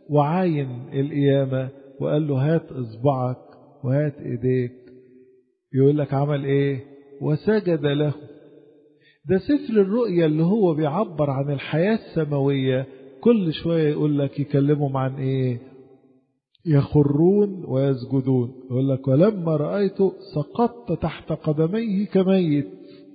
وعاين القيامة وقال له هات إصبعك وهات إيديك يقول لك عمل إيه وسجد له ده سفر الرؤيا اللي هو بيعبر عن الحياة السماوية كل شوية يقول لك يكلمهم عن إيه يخرون ويسجدون يقول لك ولما رأيته سقطت تحت قدميه كميت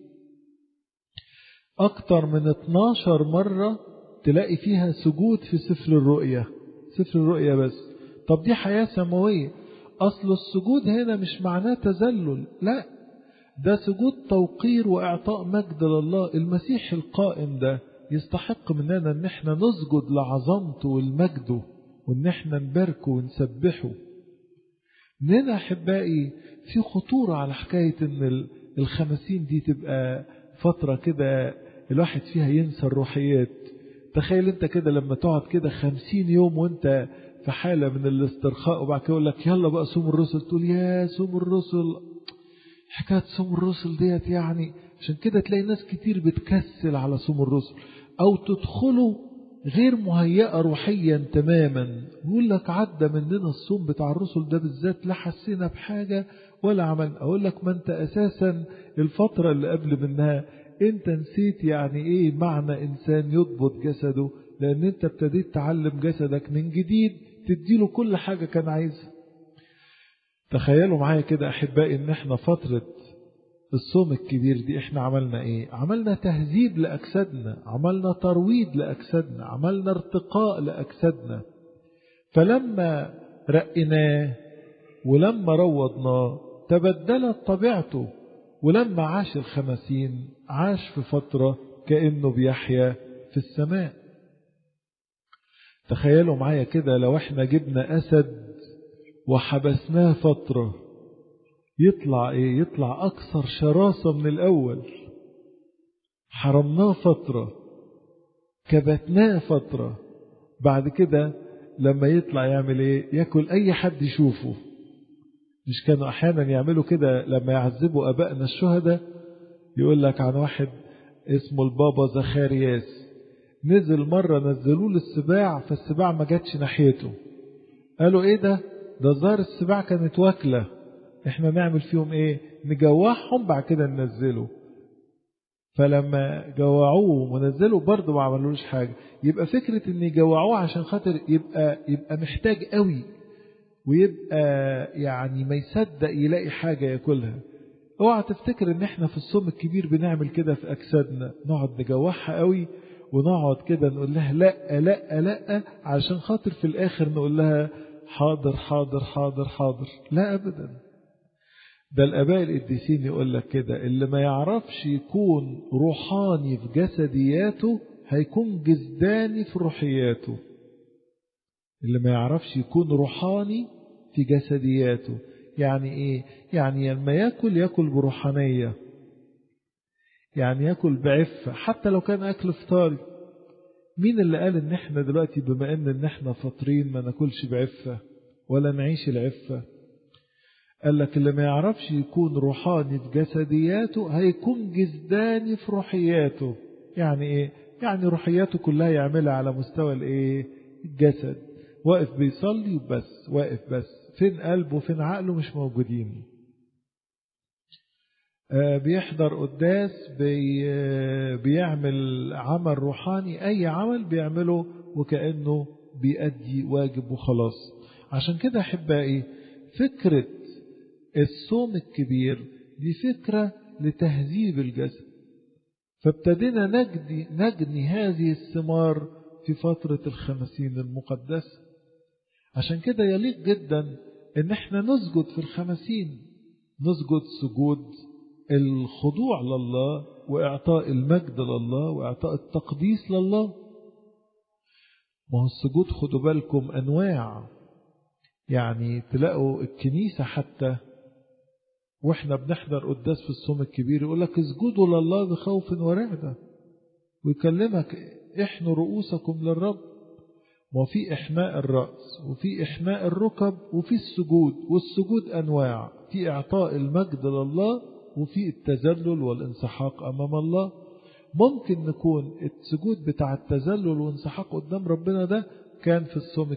أكتر من 12 مرة تلاقي فيها سجود في سفر الرؤيا سفر الرؤيا بس طب دي حياة سماوية أصل السجود هنا مش معناه تذلل لا ده سجود توقير وإعطاء مجد لله المسيح القائم ده يستحق مننا ان احنا نسجد لعظمته والمجده وان احنا نباركه ونسبحه مننا احبائي في خطورة على حكاية ان الخمسين دي تبقى فترة كده الواحد فيها ينسى الروحيات تخيل انت كده لما تقعد كده خمسين يوم وانت في حالة من الاسترخاء وبعد كده يقول لك يلا بقى صوم الرسل تقول يا صوم الرسل حكاية صوم الرسل ديت يعني عشان كده تلاقي ناس كتير بتكسل على صوم الرسل أو تدخلوا غير مهيئة روحيا تماما يقول لك عدى مننا الصوم بتاع الرسل ده بالذات لا حسينا بحاجة ولا عملنا أقول لك ما أنت أساسا الفترة اللي قبل منها أنت نسيت يعني إيه معنى إنسان يضبط جسده لأن أنت ابتديت تعلم جسدك من جديد تديله كل حاجة كان عايزها تخيلوا معايا كده أحبائي إن إحنا فترة الصوم الكبير دي إحنا عملنا إيه عملنا تهذيب لأجسادنا عملنا ترويض لأجسادنا عملنا ارتقاء لأجسادنا فلما رقناه ولما روضناه تبدلت طبيعته ولما عاش الخمسين عاش في فترة كأنه بيحيا في السماء تخيلوا معايا كده لو احنا جبنا أسد وحبسناه فترة يطلع ايه يطلع أكثر شراسة من الأول حرمناه فترة كبتناه فترة بعد كده لما يطلع يعمل ايه ياكل أي حد يشوفه مش كانوا أحيانا يعملوا كده لما يعذبوا أبائنا الشهداء يقول لك عن واحد اسمه البابا زخارياس نزل مرة نزلوه للسباع فالسباع ما جاتش ناحيته قالوا ايه ده ده ظاهر السباع كانت واكلة احنا نعمل فيهم ايه نجوعهم بعد كده ننزله فلما جوعوه ونزلوا برضه ما عملوش حاجة يبقى فكرة ان يجوعوه عشان خاطر يبقى يبقى محتاج قوي ويبقى يعني ما يصدق يلاقي حاجة ياكلها اوعى تفتكر ان احنا في الصوم الكبير بنعمل كده في اجسادنا نقعد نجوعها قوي ونقعد كده نقول لها لا لا لا عشان خاطر في الاخر نقول لها حاضر حاضر حاضر حاضر لا ابدا ده الاباء القديسين يقول لك كده اللي ما يعرفش يكون روحاني في جسدياته هيكون جسداني في روحياته اللي ما يعرفش يكون روحاني في جسدياته يعني ايه يعني لما ياكل ياكل بروحانيه يعني ياكل بعفة حتى لو كان أكل فطاري مين اللي قال ان احنا دلوقتي بما ان ان احنا فاطرين ما ناكلش بعفة ولا نعيش العفة قال لك اللي ما يعرفش يكون روحاني في جسدياته هيكون جسداني في روحياته يعني ايه يعني روحياته كلها يعملها على مستوى الايه الجسد واقف بيصلي وبس واقف بس فين قلبه فين عقله مش موجودين بيحضر قداس بي بيعمل عمل روحاني أي عمل بيعمله وكأنه بيأدي واجب وخلاص عشان كده أحبائي فكرة الصوم الكبير دي فكرة لتهذيب الجسد فابتدينا نجدي نجني هذه الثمار في فترة الخمسين المقدسة عشان كده يليق جدا ان احنا نسجد في الخمسين نسجد سجود الخضوع لله وإعطاء المجد لله وإعطاء التقديس لله ما هو السجود خدوا بالكم أنواع يعني تلاقوا الكنيسة حتى واحنا بنحضر قداس في الصوم الكبير يقول لك اسجدوا لله بخوف ورعدة ويكلمك احنوا رؤوسكم للرب ما في إحماء الرأس وفي إحماء الركب وفي السجود والسجود أنواع في إعطاء المجد لله وفي التذلل والانسحاق أمام الله ممكن نكون السجود بتاع التذلل والانسحاق قدام ربنا ده كان في الصوم